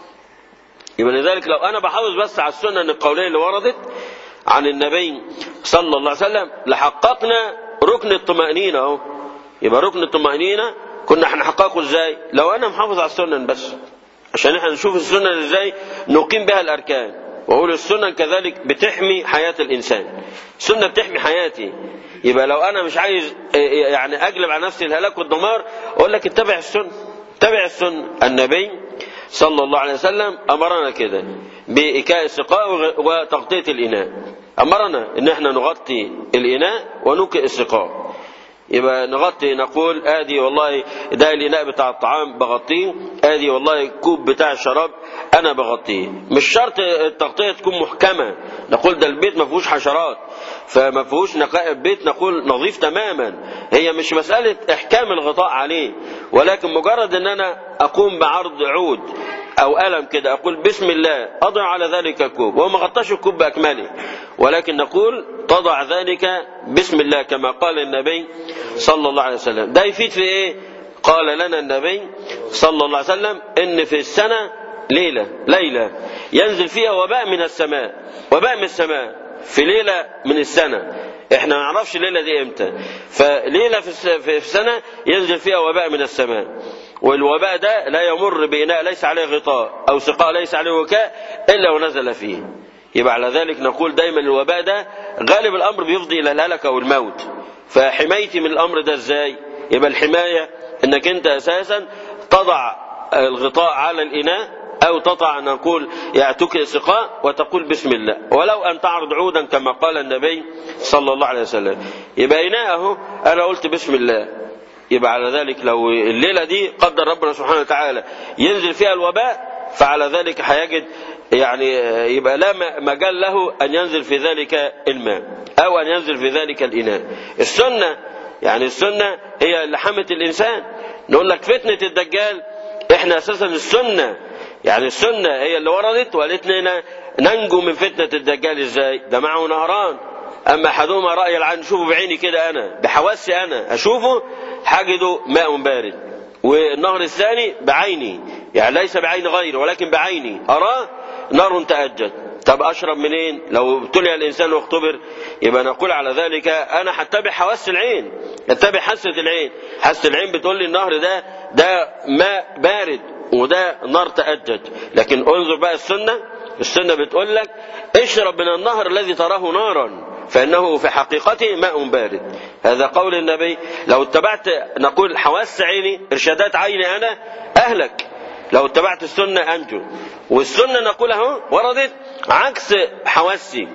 يبقى لذلك لو أنا بحافظ بس على السنن القولية اللي وردت عن النبي صلى الله عليه وسلم لحققنا ركن الطمأنينة اهو يبقى ركن الطمأنينة كنا هنحققه ازاي لو انا محافظ على السنن بس عشان احنا نشوف السنن ازاي نقيم بها الاركان واقول السنن كذلك بتحمي حياة الانسان السنة بتحمي حياتي يبقى لو انا مش عايز يعني اجلب على نفسي الهلاك والدمار اقول لك اتبع السنة اتبع السنة النبي صلى الله عليه وسلم امرنا كده بإكاء السقاء وتغطية الإناء أمرنا إن احنا نغطي الإناء ونوكئ السقاء يبقى نغطي نقول ادي والله ده الاناء بتاع الطعام بغطيه ادي والله الكوب بتاع الشراب انا بغطيه مش شرط التغطيه تكون محكمه نقول ده البيت ما فيهوش حشرات فما فيهوش نقاء البيت نقول نظيف تماما هي مش مساله احكام الغطاء عليه ولكن مجرد ان انا اقوم بعرض عود او قلم كده اقول بسم الله اضع على ذلك الكوب وهو ما غطاش الكوب باكمله ولكن نقول تضع ذلك بسم الله كما قال النبي صلى الله عليه وسلم ده يفيد في ايه قال لنا النبي صلى الله عليه وسلم ان في السنه ليله ليله ينزل فيها وباء من السماء وباء من السماء في ليله من السنه احنا ما نعرفش الليله دي امتى فليله في السنه ينزل فيها وباء من السماء والوباء ده لا يمر بإناء ليس عليه غطاء أو سقاء ليس عليه وكاء إلا ونزل فيه يبقى على ذلك نقول دايما الوباء ده غالب الأمر بيفضي إلى الهلكة والموت فحمايتي من الأمر ده إزاي يبقى الحماية إنك أنت أساسا تضع الغطاء على الإناء أو تضع نقول يعتك سقاء وتقول بسم الله ولو أن تعرض عودا كما قال النبي صلى الله عليه وسلم يبقى إناءه أنا قلت بسم الله يبقى على ذلك لو الليلة دي قدر ربنا سبحانه وتعالى ينزل فيها الوباء فعلى ذلك هيجد يعني يبقى لا مجال له أن ينزل في ذلك الماء أو أن ينزل في ذلك الإناء السنة يعني السنة هي اللي حمت الإنسان نقول لك فتنة الدجال احنا أساسا السنة يعني السنة هي اللي وردت وقالت لنا ننجو من فتنة الدجال ازاي ده معه نهران اما احدهما رأي العين شوفه بعيني كده انا بحواسي انا اشوفه حاجده ماء بارد والنهر الثاني بعيني يعني ليس بعين غيري ولكن بعيني اراه نار تأجج طب اشرب منين لو ابتلي الانسان واختبر يبقى نقول على ذلك انا هتبع حواس العين اتبع حاسه العين حاسه العين بتقول لي النهر ده ده ماء بارد وده نار تأجج لكن انظر بقى السنه السنه بتقول لك اشرب من النهر الذي تراه نارا فإنه في حقيقته ماء بارد هذا قول النبي لو اتبعت نقول حواس عيني إرشادات عيني أنا أهلك لو اتبعت السنة أنجو والسنة نقول اهو وردت عكس حواسي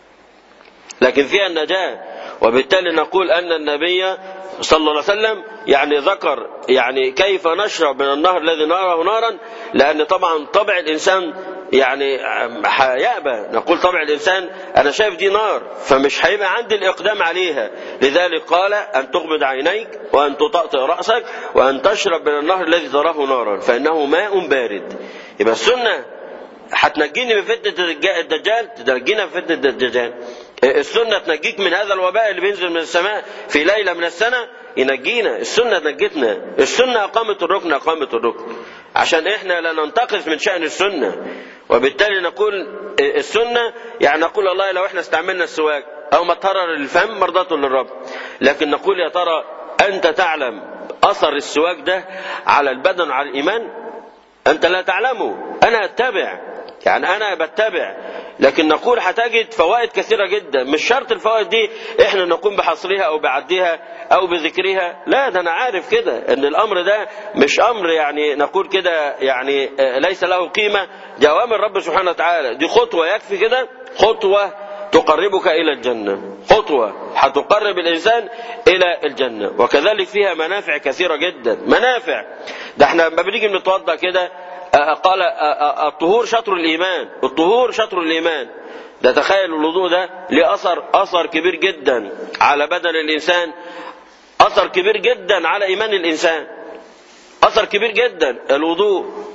لكن فيها النجاة وبالتالي نقول أن النبي صلى الله عليه وسلم يعني ذكر يعني كيف نشرب من النهر الذي نراه نارا لأن طبعا طبع الإنسان يعني هيأبى نقول طبع الإنسان أنا شايف دي نار فمش هيبقى عندي الإقدام عليها لذلك قال أن تغمض عينيك وأن تطأطئ رأسك وأن تشرب من النهر الذي تراه نارا فإنه ماء بارد يبقى السنة هتنجيني من فتنة الدجال تنجينا من فتنة الدجال السنة تنجيك من هذا الوباء اللي بينزل من السماء في ليلة من السنة ينجينا السنة نجتنا السنة أقامت الركن أقامت الركن عشان احنا لا ننتقص من شأن السنة وبالتالي نقول السنة يعني نقول والله لو احنا استعملنا السواك أو ما تهرر الفم مرضاة للرب لكن نقول يا ترى أنت تعلم أثر السواك ده على البدن وعلى الإيمان أنت لا تعلمه أنا أتبع يعني أنا بتبع لكن نقول هتجد فوائد كثيرة جدا مش شرط الفوائد دي احنا نقوم بحصرها او بعدها او بذكرها لا ده انا عارف كده ان الامر ده مش امر يعني نقول كده يعني ليس له قيمة دي اوامر رب سبحانه وتعالى دي خطوة يكفي كده خطوة تقربك الى الجنة خطوة هتقرب الانسان الى الجنة وكذلك فيها منافع كثيرة جدا منافع ده احنا لما بنيجي بنتوضا كده قال الطهور شطر الإيمان الطهور شطر الإيمان ده تخيل الوضوء ده ليه أثر أثر كبير جدا على بدن الإنسان أثر كبير جدا على إيمان الإنسان أثر كبير جدا الوضوء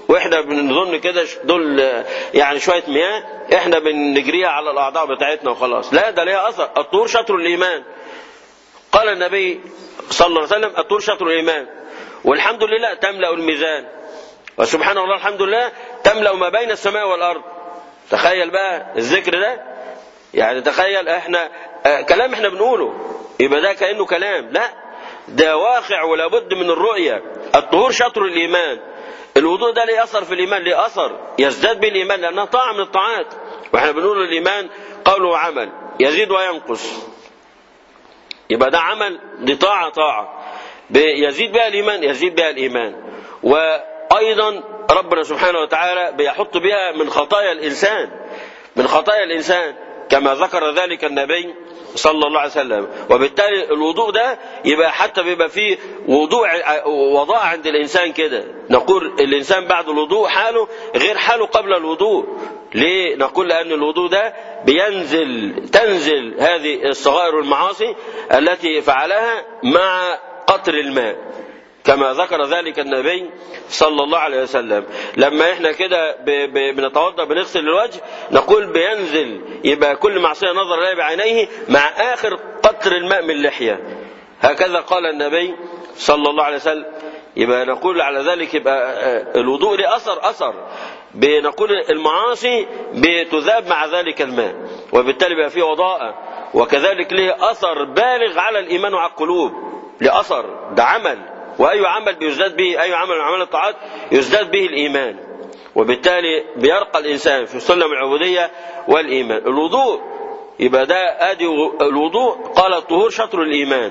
واحنا بنظن كده دول يعني شويه مياه احنا بنجريها على الاعضاء بتاعتنا وخلاص لا ده ليها اثر الطهور شطر الايمان قال النبي صلى الله عليه وسلم الطهور شطر الايمان والحمد لله تملا الميزان وسبحان الله الحمد لله تملا ما بين السماء والارض تخيل بقى الذكر ده يعني تخيل احنا آه كلام احنا بنقوله يبقى ده كانه كلام لا ده واقع ولا بد من الرؤيه الطهور شطر الايمان الوضوء ده ليه اثر في الايمان ليه اثر يزداد به الايمان لانها طاعه من الطاعات واحنا بنقول الايمان قول وعمل يزيد وينقص يبقى ده عمل دي طاعه طاعه يزيد بها الايمان يزيد بها الايمان وايضا ربنا سبحانه وتعالى بيحط بها من خطايا الانسان من خطايا الانسان كما ذكر ذلك النبي صلى الله عليه وسلم وبالتالي الوضوء ده يبقى حتى بيبقى فيه وضوء وضاء عند الانسان كده نقول الانسان بعد الوضوء حاله غير حاله قبل الوضوء ليه نقول لان الوضوء ده بينزل تنزل هذه الصغائر والمعاصي التي فعلها مع قطر الماء كما ذكر ذلك النبي صلى الله عليه وسلم لما احنا كده بنتوضا بنغسل الوجه نقول بينزل يبقى كل معصيه نظر اليه بعينيه مع اخر قطر الماء من اللحيه هكذا قال النبي صلى الله عليه وسلم يبقى نقول على ذلك يبقى الوضوء له اثر اثر بنقول المعاصي بتذاب مع ذلك الماء وبالتالي بقى فيه وضاءه وكذلك له اثر بالغ على الايمان وعلى القلوب لاثر ده عمل واي عمل بيزداد به اي عمل من اعمال الطاعات يزداد به الايمان وبالتالي بيرقى الانسان في سلم العبوديه والايمان الوضوء يبقى ده ادي الوضوء قال الطهور شطر الايمان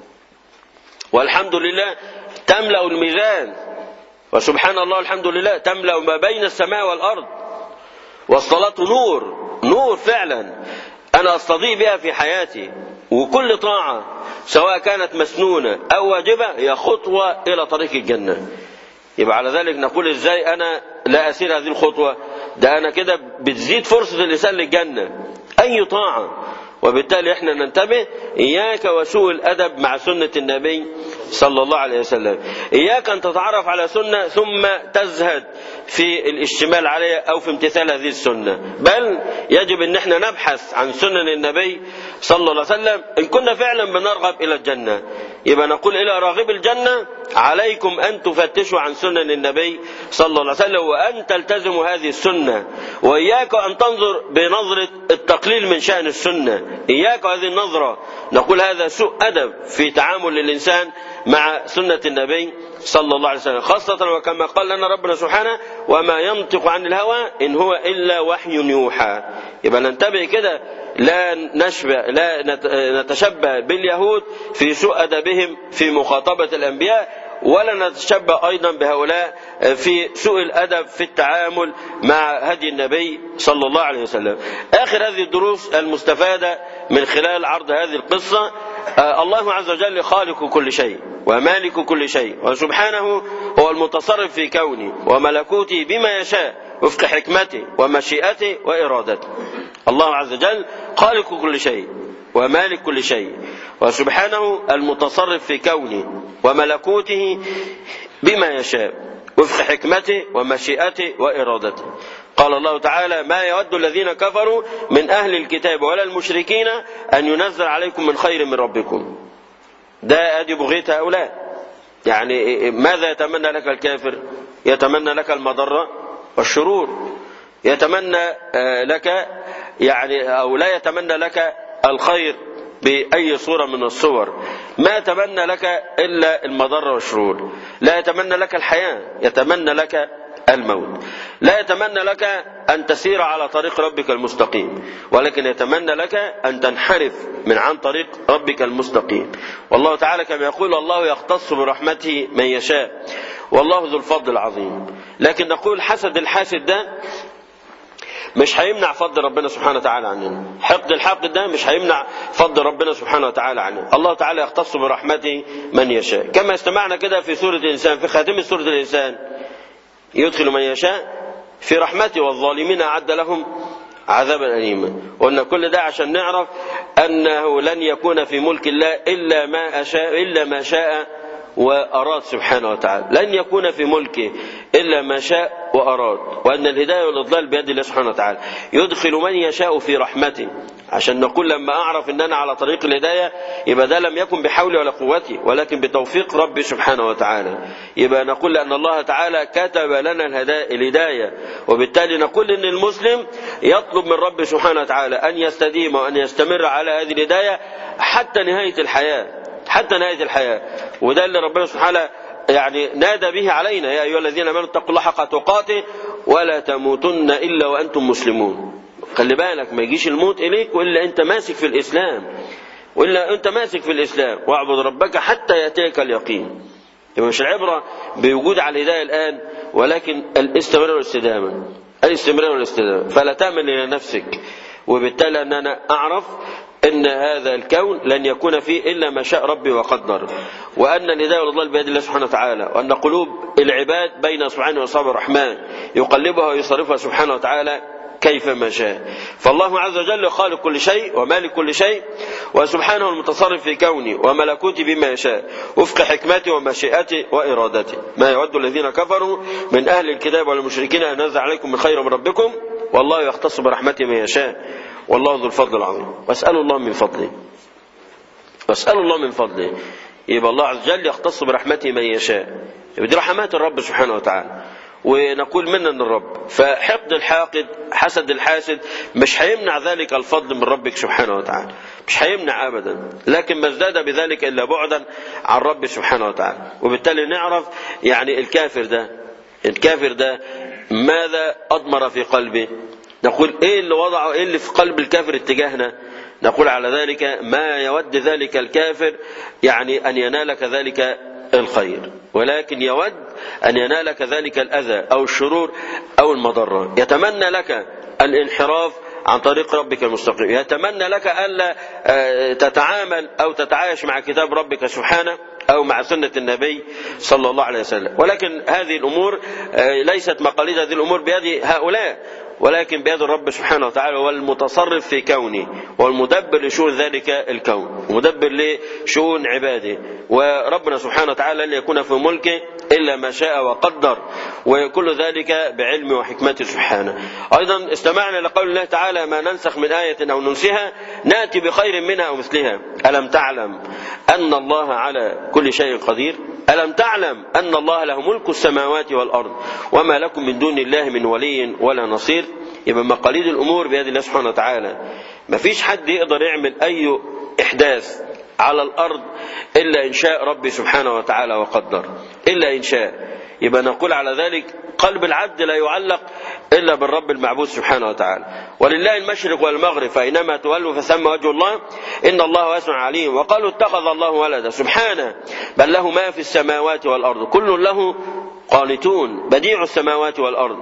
والحمد لله تملا الميزان وسبحان الله الحمد لله تملا ما بين السماء والارض والصلاه نور نور فعلا انا استضيء بها في حياتي وكل طاعه سواء كانت مسنونه او واجبه هي خطوه الى طريق الجنه يبقى على ذلك نقول ازاي انا لا اسير هذه الخطوه ده انا كده بتزيد فرصه الانسان للجنه اي طاعه وبالتالي احنا ننتبه اياك وسوء الادب مع سنه النبي صلى الله عليه وسلم اياك ان تتعرف على سنه ثم تزهد في الاشتمال عليها او في امتثال هذه السنه بل يجب ان احنا نبحث عن سنن النبي صلى الله عليه وسلم ان كنا فعلا بنرغب الى الجنه يبقى نقول الى راغب الجنه عليكم ان تفتشوا عن سنن النبي صلى الله عليه وسلم وان تلتزموا هذه السنه واياك ان تنظر بنظره التقليل من شان السنه اياك هذه النظره نقول هذا سوء ادب في تعامل الانسان مع سنه النبي صلى الله عليه وسلم خاصة وكما قال لنا ربنا سبحانه وما ينطق عن الهوى إن هو إلا وحي يوحى يبقى ننتبه كده لا نشبه لا نتشبه باليهود في سوء أدبهم في مخاطبة الأنبياء ولا نتشبه أيضا بهؤلاء في سوء الأدب في التعامل مع هدي النبي صلى الله عليه وسلم آخر هذه الدروس المستفادة من خلال عرض هذه القصة الله عز وجل خالق كل شيء ومالك كل شيء وسبحانه هو المتصرف في كونه وملكوته بما يشاء وفق حكمته ومشيئته وإرادته الله عز وجل خالق كل شيء ومالك كل شيء وسبحانه المتصرف في كونه وملكوته بما يشاء وفق حكمته ومشيئته وإرادته قال الله تعالى ما يود الذين كفروا من أهل الكتاب ولا المشركين أن ينزل عليكم من خير من ربكم ده أدي بغية هؤلاء يعني ماذا يتمنى لك الكافر يتمنى لك المضرة والشرور يتمنى لك يعني أو لا يتمنى لك الخير بأي صورة من الصور ما يتمنى لك إلا المضرة والشرور لا يتمنى لك الحياة يتمنى لك الموت لا يتمنى لك أن تسير على طريق ربك المستقيم ولكن يتمنى لك أن تنحرف من عن طريق ربك المستقيم والله تعالى كما يقول الله يختص برحمته من يشاء والله ذو الفضل العظيم لكن نقول حسد الحاسد ده مش هيمنع فضل ربنا سبحانه وتعالى عننا حقد الحقد ده مش هيمنع فضل ربنا سبحانه وتعالى عننا الله تعالى يختص برحمته من يشاء كما استمعنا كده في سورة الإنسان في خاتمة سورة الإنسان يدخل من يشاء في رحمته والظالمين أعد لهم عذابا أليما قلنا كل ده عشان نعرف أنه لن يكون في ملك الله إلا ما أشاء إلا ما شاء وأراد سبحانه وتعالى لن يكون في ملكه إلا ما شاء وأراد وأن الهداية والإضلال بيد الله سبحانه وتعالى يدخل من يشاء في رحمته عشان نقول لما أعرف أن أنا على طريق الهداية يبقى ده لم يكن بحولي ولا قوتي ولكن بتوفيق ربي سبحانه وتعالى يبقى نقول لأن الله تعالى كتب لنا الهداية وبالتالي نقول أن المسلم يطلب من ربي سبحانه وتعالى أن يستديم وأن يستمر على هذه الهداية حتى نهاية الحياة حتى نهاية الحياة وده اللي ربنا سبحانه يعني نادى به علينا يا أيها الذين آمنوا اتقوا الله حق تقاته ولا تموتن إلا وأنتم مسلمون خلي بالك ما يجيش الموت إليك وإلا أنت ماسك في الإسلام وإلا أنت ماسك في الإسلام واعبد ربك حتى يأتيك اليقين يبقى مش العبرة بوجود على الهداية الآن ولكن الاستمرار والاستدامة الاستمرار والاستدامة فلا تأمن إلى نفسك وبالتالي أن أنا أعرف ان هذا الكون لن يكون فيه الا ما شاء ربي وقدر وان الهدايه والضلال بيد الله سبحانه وتعالى وان قلوب العباد بين اصبعين واصابع الرحمن يقلبها ويصرفها سبحانه وتعالى كيفما شاء فالله عز وجل خالق كل شيء ومالك كل شيء وسبحانه المتصرف في كونه وملكوته بما يشاء وفق حكمته ومشيئته وإرادته ما يود الذين كفروا من أهل الكتاب والمشركين أن ينزل عليكم من خير من ربكم والله يختص برحمته من يشاء والله ذو الفضل العظيم واسألوا الله من فضله واسألوا الله من فضله يبقى الله عز وجل يختص برحمته من يشاء يبقى دي رحمات الرب سبحانه وتعالى ونقول منا من الرب فحقد الحاقد حسد الحاسد مش هيمنع ذلك الفضل من ربك سبحانه وتعالى مش هيمنع ابدا لكن ما ازداد بذلك الا بعدا عن رب سبحانه وتعالى وبالتالي نعرف يعني الكافر ده الكافر ده ماذا اضمر في قلبه نقول ايه اللي وضعه ايه اللي في قلب الكافر اتجاهنا نقول على ذلك ما يود ذلك الكافر يعني ان ينال كذلك الخير ولكن يود أن ينالك ذلك الأذى أو الشرور أو المضرة يتمنى لك الانحراف عن طريق ربك المستقيم يتمنى لك ألا تتعامل أو تتعايش مع كتاب ربك سبحانه أو مع سنة النبي صلى الله عليه وسلم ولكن هذه الأمور ليست مقاليد هذه الأمور بيد هؤلاء ولكن بيد الرب سبحانه وتعالى هو المتصرف في كونه والمدبر لشؤون ذلك الكون ومدبر لشؤون عباده وربنا سبحانه وتعالى لن يكون في ملكه إلا ما شاء وقدر وكل ذلك بعلم وحكمته سبحانه أيضا استمعنا لقول الله تعالى ما ننسخ من آية أو ننسها نأتي بخير منها أو مثلها ألم تعلم أن الله على كل شيء قدير ألم تعلم أن الله له ملك السماوات والأرض وما لكم من دون الله من ولي ولا نصير يبقى مقاليد الأمور بيد الله سبحانه وتعالى ما فيش حد يقدر يعمل أي إحداث على الأرض إلا إن شاء ربي سبحانه وتعالى وقدر إلا إن شاء يبقى نقول على ذلك قلب العبد لا يعلق إلا بالرب المعبود سبحانه وتعالى ولله المشرق والمغرب فأينما تولوا فثم وجه الله إن الله واسع عليم وقالوا اتخذ الله ولدا سبحانه بل له ما في السماوات والأرض كل له قانتون بديع السماوات والأرض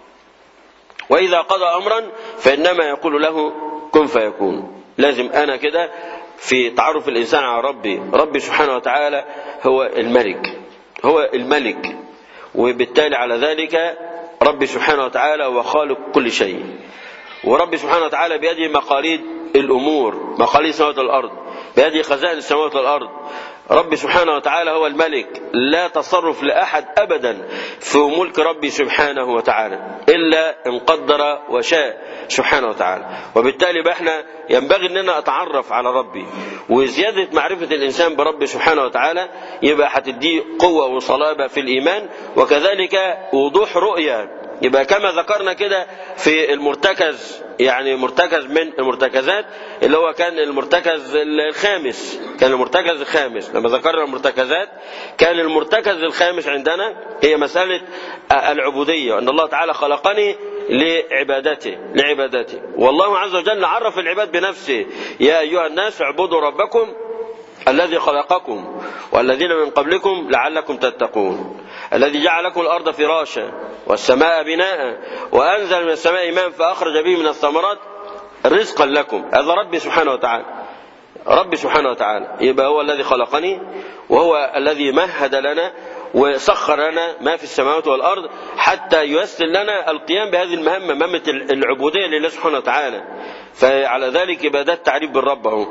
وإذا قضى أمرا فإنما يقول له كن فيكون لازم أنا كده في تعرف الإنسان على ربي ربي سبحانه وتعالى هو الملك هو الملك وبالتالي على ذلك ربي سبحانه وتعالى هو خالق كل شيء وربي سبحانه وتعالى بيده مقاليد الأمور مقاليد السماوات والأرض بيده خزائن السماوات والأرض ربي سبحانه وتعالى هو الملك لا تصرف لأحد أبدا في ملك ربي سبحانه وتعالى إلا إن قدر وشاء سبحانه وتعالى وبالتالي بقى احنا ينبغي أننا أتعرف على ربي وزيادة معرفة الإنسان بربي سبحانه وتعالى يبقى هتديه قوة وصلابة في الإيمان وكذلك وضوح رؤية يبقى كما ذكرنا كده في المرتكز يعني مرتكز من المرتكزات اللي هو كان المرتكز الخامس كان المرتكز الخامس لما ذكرنا المرتكزات كان المرتكز الخامس عندنا هي مسألة العبودية أن الله تعالى خلقني لعبادته لعبادته والله عز وجل عرف العباد بنفسه يا أيها الناس اعبدوا ربكم الذي خلقكم والذين من قبلكم لعلكم تتقون الذي جعل لكم الأرض فراشا والسماء بناء وأنزل من السماء ماء فأخرج به من الثمرات رزقا لكم هذا ربي سبحانه وتعالى ربي سبحانه وتعالى يبقى هو الذي خلقني وهو الذي مهد لنا وسخر لنا ما في السماوات والأرض حتى ييسر لنا القيام بهذه المهمة مهمة العبودية لله سبحانه وتعالى فعلى ذلك يبقى ده التعريف بالرب اهو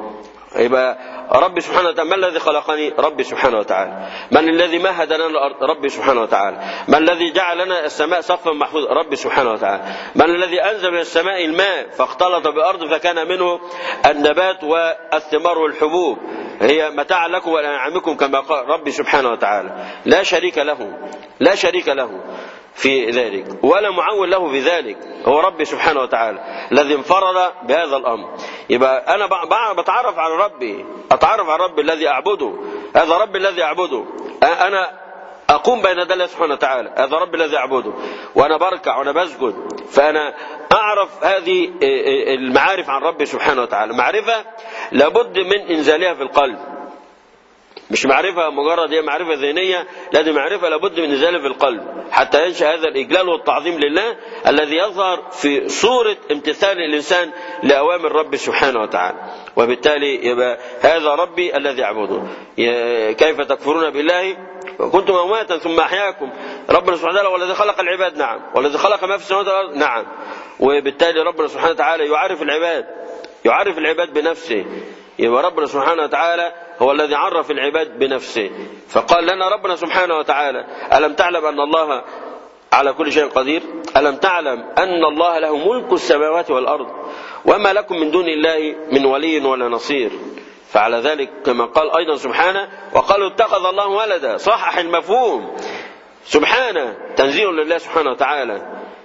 يبقى ربي سبحانه وتعالى ما الذي خلقني ربي سبحانه وتعالى من الذي مهد لنا الارض ربي سبحانه وتعالى من الذي جعل لنا السماء سقفا محفوظا ربي سبحانه وتعالى من الذي انزل من السماء الماء فاختلط بالارض فكان منه النبات والثمار والحبوب هي متاع لكم ولانعامكم كما قال ربي سبحانه وتعالى لا شريك له لا شريك له في ذلك ولا معول له في ذلك هو ربي سبحانه وتعالى الذي انفرد بهذا الامر يبقى انا بتعرف على ربي اتعرف على ربي الذي اعبده هذا ربي الذي اعبده انا اقوم بين يدي الله سبحانه وتعالى هذا ربي الذي اعبده وانا بركع وانا بسجد فانا اعرف هذه المعارف عن ربي سبحانه وتعالى معرفه لابد من انزالها في القلب مش معرفة مجرد هي معرفة ذهنية لا دي معرفة لابد من نزالها في القلب حتى ينشأ هذا الإجلال والتعظيم لله الذي يظهر في صورة امتثال الإنسان لأوامر ربي سبحانه وتعالى وبالتالي يبقى هذا ربي الذي أعبده كيف تكفرون بالله كنتم أمواتا ثم أحياكم ربنا سبحانه وتعالى والذي خلق العباد نعم والذي خلق ما في السماوات والأرض نعم وبالتالي ربنا سبحانه وتعالى يعرف العباد يعرف العباد بنفسه يبقى ربنا سبحانه وتعالى هو الذي عرف العباد بنفسه فقال لنا ربنا سبحانه وتعالى ألم تعلم أن الله على كل شيء قدير ألم تعلم أن الله له ملك السماوات والأرض وما لكم من دون الله من ولي ولا نصير فعلى ذلك كما قال أيضا سبحانه وقالوا اتخذ الله ولدا صحح المفهوم سبحانه تنزيل لله سبحانه وتعالى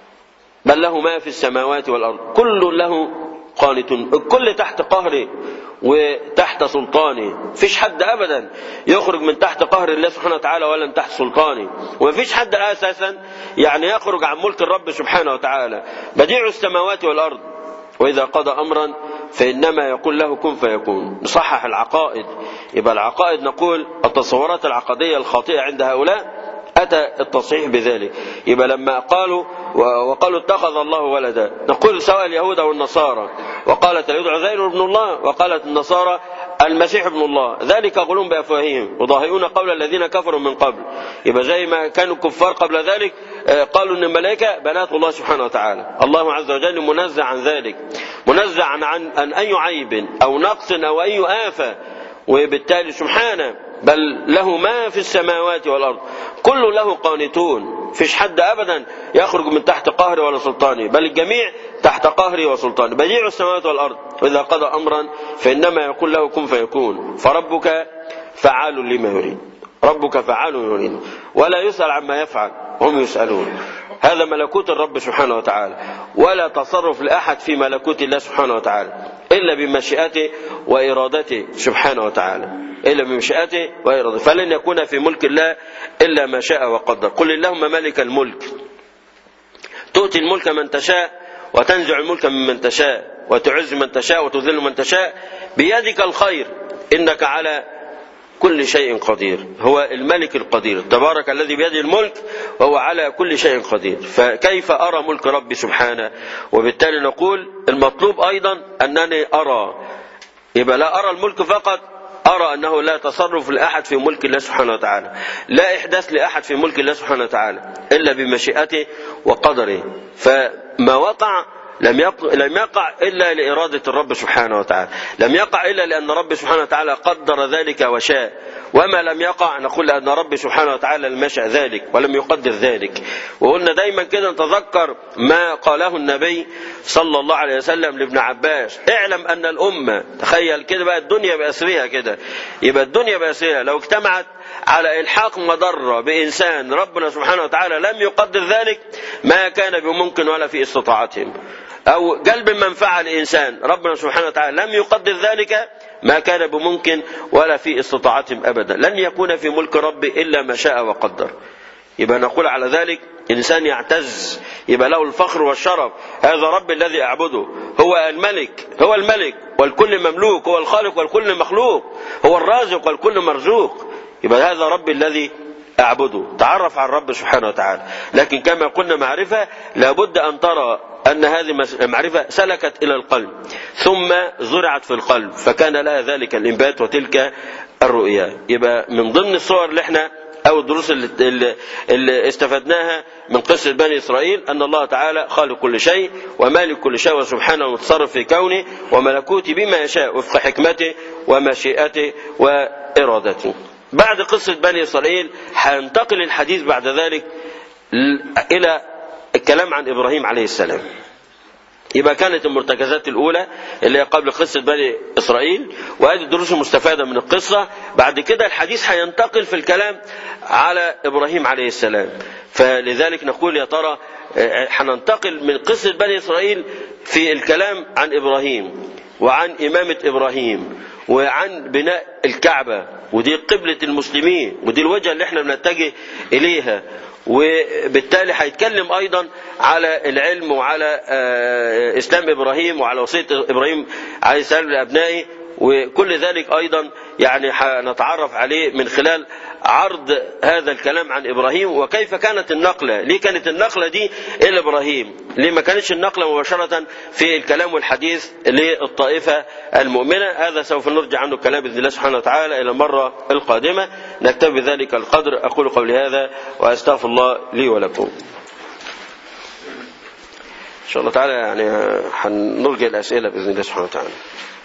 بل له ما في السماوات والأرض كل له قانتون الكل تحت قهره وتحت سلطانه فيش حد ابدا يخرج من تحت قهر الله سبحانه وتعالى ولا من تحت سلطانه ومفيش حد اساسا يعني يخرج عن ملك الرب سبحانه وتعالى بديع السماوات والارض واذا قضى امرا فانما يقول له كن فيكون نصحح العقائد يبقى العقائد نقول التصورات العقديه الخاطئه عند هؤلاء أتى التصحيح بذلك يبقى لما قالوا وقالوا اتخذ الله ولدا نقول سواء اليهود أو النصارى وقالت اليهود عزير ابن الله وقالت النصارى المسيح ابن الله ذلك غلوم بأفواههم يضاهئون قول الذين كفروا من قبل يبقى زي ما كانوا الكفار قبل ذلك قالوا ان الملائكة بنات الله سبحانه وتعالى الله عز وجل منزع عن ذلك منزع عن, عن, عن أي عيب أو نقص أو أي آفة وبالتالي سبحانه بل له ما في السماوات والأرض كل له قانتون فيش حد أبدا يخرج من تحت قهره ولا سلطانه بل الجميع تحت قهره وسلطانه بديع السماوات والأرض وإذا قضى أمرا فإنما يقول له كن فيكون فربك فعال لما يريد ربك فعال يريد ولا يسأل عما يفعل هم يسألون هذا ملكوت الرب سبحانه وتعالى ولا تصرف لأحد في ملكوت الله سبحانه وتعالى إلا بمشيئته وإرادته سبحانه وتعالى إلا بمشيئته وإرادته فلن يكون في ملك الله إلا ما شاء وقدر قل اللهم ملك الملك تؤتي الملك من تشاء وتنزع الملك ممن تشاء وتعز من تشاء وتذل من تشاء بيدك الخير إنك على كل شيء قدير هو الملك القدير تبارك الذي بيده الملك وهو على كل شيء قدير فكيف أرى ملك ربي سبحانه وبالتالي نقول المطلوب أيضا أنني أرى يبقى لا أرى الملك فقط أرى أنه لا تصرف لأحد في ملك الله سبحانه وتعالى لا إحداث لأحد في ملك الله سبحانه وتعالى إلا بمشيئته وقدره فما وقع لم يقع, لم يقع إلا لإرادة الرب سبحانه وتعالى لم يقع إلا لأن رب سبحانه وتعالى قدر ذلك وشاء وما لم يقع نقول أن رب سبحانه وتعالى لم يشاء ذلك ولم يقدر ذلك وقلنا دايما كده نتذكر ما قاله النبي صلى الله عليه وسلم لابن عباس اعلم أن الأمة تخيل كده بقى الدنيا بأسرها كده يبقى الدنيا بأسرها لو اجتمعت على إلحاق مضرة بإنسان ربنا سبحانه وتعالى لم يقدر ذلك ما كان بممكن ولا في استطاعتهم أو جلب المنفعة لإنسان ربنا سبحانه وتعالى لم يقدر ذلك ما كان بممكن ولا في استطاعتهم أبدا لن يكون في ملك ربي إلا ما شاء وقدر يبقى نقول على ذلك إنسان يعتز يبقى له الفخر والشرف هذا رب الذي أعبده هو الملك هو الملك والكل مملوك هو الخالق والكل مخلوق هو الرازق والكل مرزوق يبقى هذا رب الذي أعبده تعرف على الرب سبحانه وتعالى لكن كما قلنا معرفة لابد أن ترى أن هذه المعرفة سلكت إلى القلب ثم زرعت في القلب فكان لها ذلك الإنبات وتلك الرؤيا يبقى من ضمن الصور اللي احنا أو الدروس اللي, اللي, اللي استفدناها من قصة بني إسرائيل أن الله تعالى خالق كل شيء ومالك كل شيء وسبحانه متصرف في كونه وملكوته بما يشاء وفق حكمته ومشيئته وإرادته بعد قصة بني إسرائيل هينتقل الحديث بعد ذلك إلى الكلام عن إبراهيم عليه السلام يبقى كانت المرتكزات الأولى اللي هي قبل قصة بني إسرائيل وهذه الدروس المستفادة من القصة بعد كده الحديث هينتقل في الكلام على إبراهيم عليه السلام فلذلك نقول يا ترى هننتقل من قصة بني إسرائيل في الكلام عن إبراهيم وعن إمامة إبراهيم وعن بناء الكعبة ودي قبلة المسلمين ودي الوجهة اللي احنا بنتجه إليها وبالتالي هيتكلم ايضا على العلم وعلى اسلام ابراهيم وعلى وصيه ابراهيم عليه السلام لابنائه وكل ذلك ايضا يعني نتعرف عليه من خلال عرض هذا الكلام عن ابراهيم وكيف كانت النقله، ليه كانت النقله دي الى ابراهيم؟ ليه ما كانتش النقله مباشره في الكلام والحديث للطائفه المؤمنه؟ هذا سوف نرجع عنه الكلام باذن الله سبحانه وتعالى الى المره القادمه، نكتفي بذلك القدر، اقول قولي هذا واستغفر الله لي ولكم. ان شاء الله تعالى يعني هنرجع الاسئله باذن الله سبحانه وتعالى.